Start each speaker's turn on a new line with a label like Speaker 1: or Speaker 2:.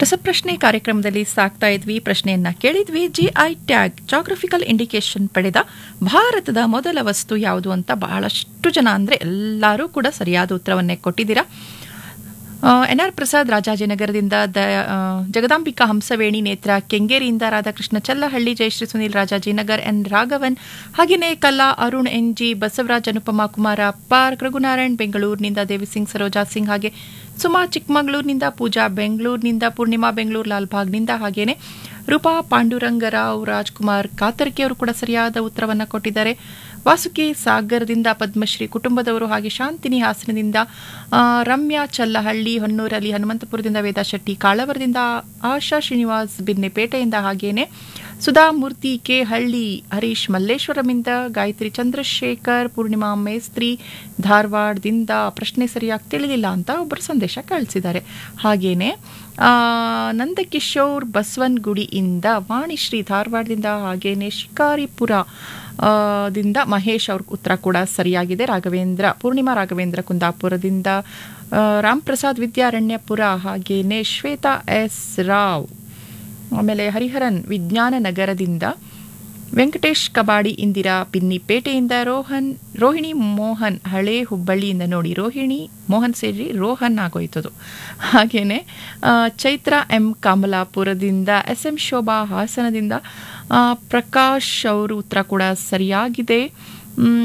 Speaker 1: ರಸಪ್ರಶ್ನೆ ಕಾರ್ಯಕ್ರಮದಲ್ಲಿ ಸಾಕ್ತಾ ಇದ್ವಿ ಪ್ರಶ್ನೆಯನ್ನ ಕೇಳಿದ್ವಿ ಜಿಐ ಟ್ಯಾಗ್ ಜಾಗ್ರಫಿಕಲ್ ಇಂಡಿಕೇಶನ್ ಪಡೆದ ಭಾರತದ ಮೊದಲ ವಸ್ತು ಯಾವುದು ಅಂತ ಬಹಳಷ್ಟು ಜನ ಅಂದ್ರೆ ಎಲ್ಲರೂ ಕೂಡ ಸರಿಯಾದ ಉತ್ತರವನ್ನೇ ಕೊಟ್ಟಿದ್ದೀರಾ ಎನ್ ಆರ್ ಪ್ರಸಾದ್ ರಾಜಾಜಿನಗರದಿಂದ ದ ಆ, ಜಗದಾಂಬಿಕಾ ಹಂಸವೇಣಿ ನೇತ್ರ ಕೆಂಗೇರಿಯಿಂದ ರಾಧಾಕೃಷ್ಣ ಚಲ್ಲಹಳ್ಳಿ ಜಯಶ್ರೀ ಸುನೀಲ್ ರಾಜಾಜಿನಗರ್ ಎನ್ ರಾಘವನ್ ಹಾಗೆಯೇ Kala Arun N G Basavaraj Anupama Kumara Park Raghunarayan ಬೆಂಗಳೂರಿನಿಂದ ದೇವಿಸಿಂಗ್ ಸರೋಜಾ ಸಿಂಗ್ ಹಾಗೆ ಸುಮಾ ಚಿಕ್ಕಮಗಳೂರಿನಿಂದ ಪೂಜಾ ಬೆಂಗಳೂರಿನಿಂದ ಪೂರ್ಣಿಮಾ ಬೆಂಗಳೂರು ಲಾಲ್ಬಾಗ್ನಿಂದ ಹಾಗೇನೆ ರೂಪಾ ಪಾಂಡುರಂಗರಾವ್ ರಾಜ್ಕುಮಾರ್ ಕಾತರ್ಕಿ ಅವರು ಕೂಡ ಸರಿಯಾದ ಉತ್ತರವನ್ನು ಕೊಟ್ಟಿದ್ದಾರೆ ವಾಸುಕಿ ಸಾಗರದಿಂದ ಪದ್ಮಶ್ರೀ ಕುಟುಂಬದವರು ಹಾಗೆ ಶಾಂತಿನಿ ಹಾಸನದಿಂದ ಆ, ರಮ್ಯಾ ಚಲ್ಲಹಳ್ಳಿ ಹೊನ್ನೂರಲ್ಲಿ ಹನುಮಂತಪುರದಿಂದ ವೇದಾ ಶೆಟ್ಟಿ ಕಾಳವರದಿಂದ ಆಶಾ ಶ್ರೀನಿವಾಸ್ ಬಿನ್ನೆಪೇಟೆಯಿಂದ ಹಾಗೇನೆ ಸುಧಾಮೂರ್ತಿ ಕೆ ಹಳ್ಳಿ ಹರೀಶ್ ಮಲ್ಲೇಶ್ವರಮಿಂದ ಗಾಯತ್ರಿ ಚಂದ್ರಶೇಖರ್ ಪೂರ್ಣಿಮಾ ಮೇಸ್ತ್ರಿ ಧಾರವಾಡದಿಂದ ಪ್ರಶ್ನೆ ಸರಿಯಾಗಿ ತಿಳಿಲಿಲ್ಲ ಅಂತ ಒಬ್ಬರು ಸಂದೇಶ ಕಳಿಸಿದ್ದಾರೆ ಹಾಗೇನೆ ಆ, ನಂದಕಿಶೋರ್ ಬಸವನಗುಡಿಯಿಂದ ವಾಣಿಶ್ರೀ ಧಾರವಾಡದಿಂದ ಹಾಗೇನೆ ಶಿಕಾರಿಪುರ ಆ, ದಿಂದ ಮಹೇಶ್ ಅವ್ರ ಉತ್ತರ ಕೂಡ ಸರಿಯಾಗಿದೆ ರಾಘವೇಂದ್ರ ಪೂರ್ಣಿಮಾ ರಾಘವೇಂದ್ರ ಕುಂದಾಪುರದಿಂದ ಆ, ರಾಮ್ ಪ್ರಸಾದ್ ವಿದ್ಯಾರಣ್ಯಪುರ ಹಾಗೇನೆ ಶ್ವೇತಾ ಎಸ್ ರಾವ್ ಆಮೇಲೆ ಹರಿಹರನ್ ವಿಜ್ಞಾನ ನಗರದಿಂದ ವೆಂಕಟೇಶ್ ಕಬಾಡಿ ಇಂದಿರಾ ಪಿನ್ನಿಪೇಟೆಯಿಂದ ರೋಹನ್ ರೋಹಿಣಿ ಮೋಹನ್ ಹಳೆ ಹುಬ್ಬಳ್ಳಿಯಿಂದ ನೋಡಿ ರೋಹಿಣಿ ಮೋಹನ್ ಸೇರಿ ರೋಹನ್ ಆಗೋಯ್ತದು ಹಾಗೇನೆ ಆ, ಚೈತ್ರ ಎಂ ಕಮಲಾಪುರದಿಂದ ಎಸ್ ಎಂ ಶೋಭಾ ಹಾಸನದಿಂದ ಆ, ಪ್ರಕಾಶ್ ಅವರು ಉತ್ತರ ಕೂಡ ಸರಿಯಾಗಿದೆ ಮ್,